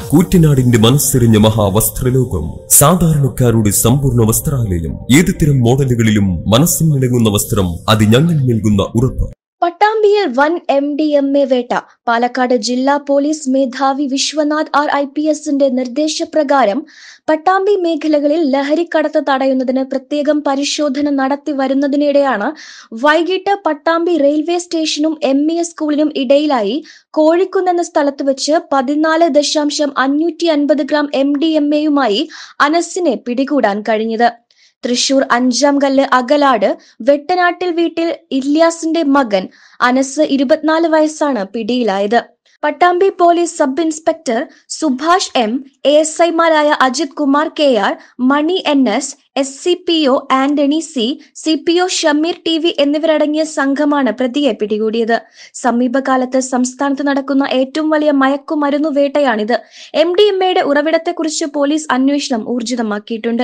കൂറ്റനാടിന്റെ മനസ്സെറിഞ്ഞ മഹാവസ്ത്രലോകം സാധാരണക്കാരുടെ സമ്പൂർണ്ണ വസ്ത്രാലയം ഏത് തരം മോഡലുകളിലും മനസ്സിനിണങ്ങുന്ന വസ്ത്രം അത് ഞങ്ങൾ നൽകുന്ന ഉറപ്പ് പട്ടാമ്പിയിൽ വൻ എം ഡി എം എ വേട്ട പാലക്കാട് ജില്ലാ പോലീസ് മേധാവി വിശ്വനാഥ് ആർ ഐ പി എസിന്റെ നിർദ്ദേശപ്രകാരം പട്ടാമ്പി മേഖലകളിൽ ലഹരിക്കടത്ത് തടയുന്നതിന് പ്രത്യേകം പരിശോധന നടത്തി വരുന്നതിനിടെയാണ് വൈകിട്ട് പട്ടാമ്പി റെയിൽവേ സ്റ്റേഷനും എം ഇ എസ് സ്കൂളിനും ഇടയിലായി കോഴിക്കുന്ന് എന്ന സ്ഥലത്ത് വെച്ച് പതിനാല് ദശാംശം അഞ്ഞൂറ്റി അൻപത് ഗ്രാം എം ഡി എം എയുമായി അനസിനെ പിടികൂടാൻ കഴിഞ്ഞത് തൃശൂർ അഞ്ചാം കല്ല് അകലാട് വെട്ടനാട്ടിൽ വീട്ടിൽ ഇല്യാസിന്റെ മകൻ അനസ് ഇരുപത്തിനാല് വയസ്സാണ് പിടിയിലായത് Pattambi police sub inspector Subhash M A S ഐമാരായ Ajith Kumar K R Mani N S S C P O Antony C C P O Shameer T V എന്നിവരടങ്ങിയ സംഘമാണ് പ്രതിയെ പിടികൂടിയത് സമീപകാലത്ത് സംസ്ഥാനത്ത് നടക്കുന്ന ഏറ്റവും വലിയ മയക്കുമരുന്നു വേട്ടയാണിത് എം ഡി എം എയുടെ ഉറവിടത്തെക്കുറിച്ച് പോലീസ് അന്വേഷണം ഊർജിതമാക്കിയിട്ടുണ്ട്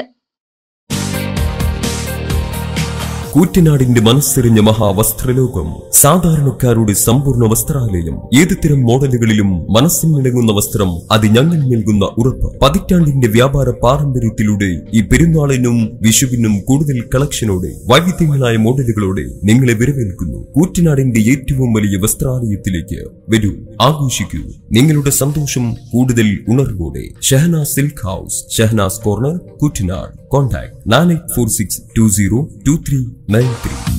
കൂറ്റനാടിന്റെ മനസ്സെറിഞ്ഞ മഹാവസ്ത്രലോകം സാധാരണക്കാരുടെ സമ്പൂർണ്ണ വസ്ത്രാലയം ഏത് തരം മോഡലുകളിലും മനസ്സിനിണങ്ങുന്ന വസ്ത്രം അത് ഞങ്ങൾ നൽകുന്ന ഉറപ്പ് പതിറ്റാണ്ടിന്റെ വ്യാപാര പാരമ്പര്യത്തിലൂടെ ഈ പെരുന്നാളിനും വിഷുവിനും കൂടുതൽ കളക്ഷനോടെ വൈവിധ്യങ്ങളായ മോഡലുകളോടെ നിങ്ങളെ വരവേൽക്കുന്നു കൂറ്റനാടിന്റെ ഏറ്റവും വലിയ വസ്ത്രാലയത്തിലേക്ക് വരൂ ആഘോഷിക്കൂ നിങ്ങളുടെ സന്തോഷം കൂടുതൽ ഉണർവോടെ Shahana silk house Shahanas corner Koottanad contact nine eight four six two zero two three nine three